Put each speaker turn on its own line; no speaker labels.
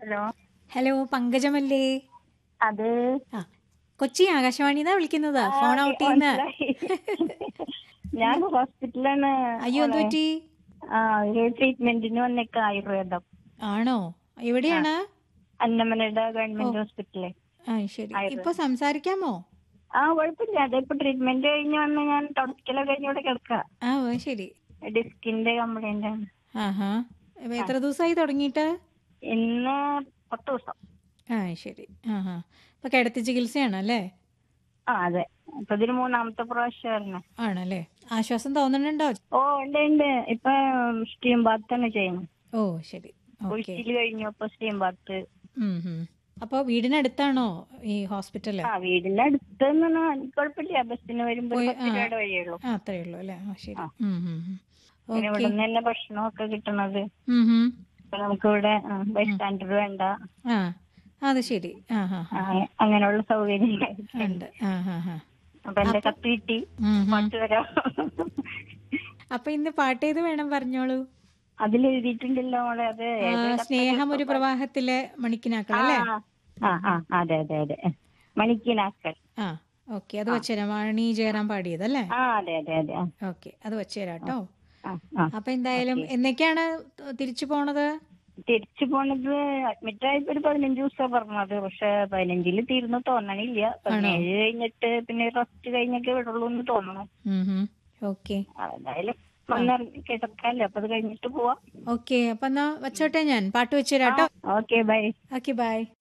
Hello
hello പങ്കജമല്ലേ
അതെ
ആ കൊച്ചി ആകാശവാണിന്നാ വിളിക്കുന്നത് ഫോൺ ഔട്ട് ചെയ്യുന്ന
ഞാൻ ഹോസ്പിറ്റലാണ്
അയ്യോ എന്ത് പറ്റി
ആ ഒരു ട്രീറ്റ്മെന്റിന് വന്നേക്ക ആയുർവേദം
ആണോ എവിടെയാണ്
അന്നമനയുടെ ഗവൺമെന്റ് ഹോസ്പിറ്റല്
ആ ശരി ഇപ്പൊ സംസാരിക്കാമോ
ആ കുഴപ്പമില്ല അതിപ്പോ ട്രീറ്റ്മെന്റ് കഴിഞ്ഞ് വന്ന് ഞാൻ തുടക്കല കഴിഞ്ഞ് ഇവിടെ കിടക്ക
ആ ഓ, ശരി
ഡിസ്കിന്റെ കംപ്ലൈന്റ് ആണ്
ആഹാ ഇപ്പൊ എത്ര ദിവസമായി തുടങ്ങിയിട്ട്
ഇന്ന് പത്ത് ദിവസം
ആ ശരി ആഹാ ഇപ്പൊ കിടത്തി ചികിത്സയാണ് അല്ലേ
ആ അതെ ഇപ്പൊ ഇതിന് മൂന്നാമത്തെ പ്രാവശ്യമായിരുന്നു
ആണല്ലേ ആശ്വാസം തോന്നുന്നുണ്ടോ
ഓ ഉണ്ട് ഉണ്ട് ഇപ്പൊ സ്റ്റീം ബാത്ത് തന്നെ ചെയ്യുന്നു
ഓ ശരി ഓക്കെ
കുഴിച്ചില് കഴിഞ്ഞു ഇപ്പൊ സ്റ്റീം ബാത്ത്
അപ്പൊ വീടിനടുത്താണോ ഈ ഹോസ്പിറ്റല്
ആ വീടിന്റെ അടുത്ത് കുഴപ്പമില്ല ബസ്സിന് വരുമ്പോ ഒരു പത്ത് രൂപയുടെ വഴിയുള്ളൂ
ആ അത്രേ ഉള്ളൂ അല്ലേ ആ ശരി ഉം, ഉം, ഉം.
പിന്നെ
ഓക്കെ
ഇവിടെ നിന്ന് തന്നെ ഭക്ഷണമൊക്കെ കിട്ടണത്
ഉം, ഉം.
ഇപ്പൊ നമുക്കിവിടെ ബൈ സ്റ്റാൻഡർ വേണ്ട
ആ അത് ശരി ആ ഹാ
ആ, അങ്ങനെയുള്ള സൗകര്യം
ഉണ്ട് ആ ഹാ ഹാ
അപ്പൊ എന്റെ കത്ത് കിട്ടി
ഉം, ഉം.
പാട്ട് വരാം
അപ്പൊ ഇന്ന് പാട്ട് ഏത് വേണം പറഞ്ഞോളൂ
അതിൽ എഴുതിയിട്ടുണ്ടല്ലോ മോളെ അത്
ആ,
ഏത് കത്താ?
സ്നേഹം ഒരു പ്രവാഹത്തിലെ മണിക്കിനാക്കൾ
ആ,
അല്ലേ
ആ ആ അതെ അതെ അതെ മണിക്കിനാക്കൽ
ആ ഓക്കെ അത് വെച്ചുതരാം വാണി ജയറാം പാടിയതല്ലേ
ആ അതെ അതെ അതെ ആ,
ഓക്കെ അത് വെച്ചുതരാം കേട്ടോ
ആ ആ
അപ്പൊ എന്തായാലും എന്നൊക്കെയാണ് തിരിച്ചു പോണത്
തിരിച്ചു പോണത് അഡ്മിറ്റ് ആയപ്പോ ഒരു പതിനഞ്ച് ദിവസം പറഞ്ഞത് പക്ഷെ പതിനഞ്ചില് തീർന്നു തോന്നണില്ല പതിനേഴ് കഴിഞ്ഞിട്ട് പിന്നെ റെസ്റ്റ് കഴിഞ്ഞൊക്കെ വിടുള്ളൂ എന്ന് തോന്നണു
ഓക്കെ
എന്തായാലും വന്നിറങ്ങി കിടക്കാല്ലോ അപ്പൊ അത് കഴിഞ്ഞിട്ട് പോവാം
ഓക്കെ അപ്പൊ എന്നാ വെച്ചോട്ടെ ഞാൻ പാട്ട് വെച്ചുതരാം കേട്ടോ
ഓക്കെ ബൈ
ഓക്കെ ബൈ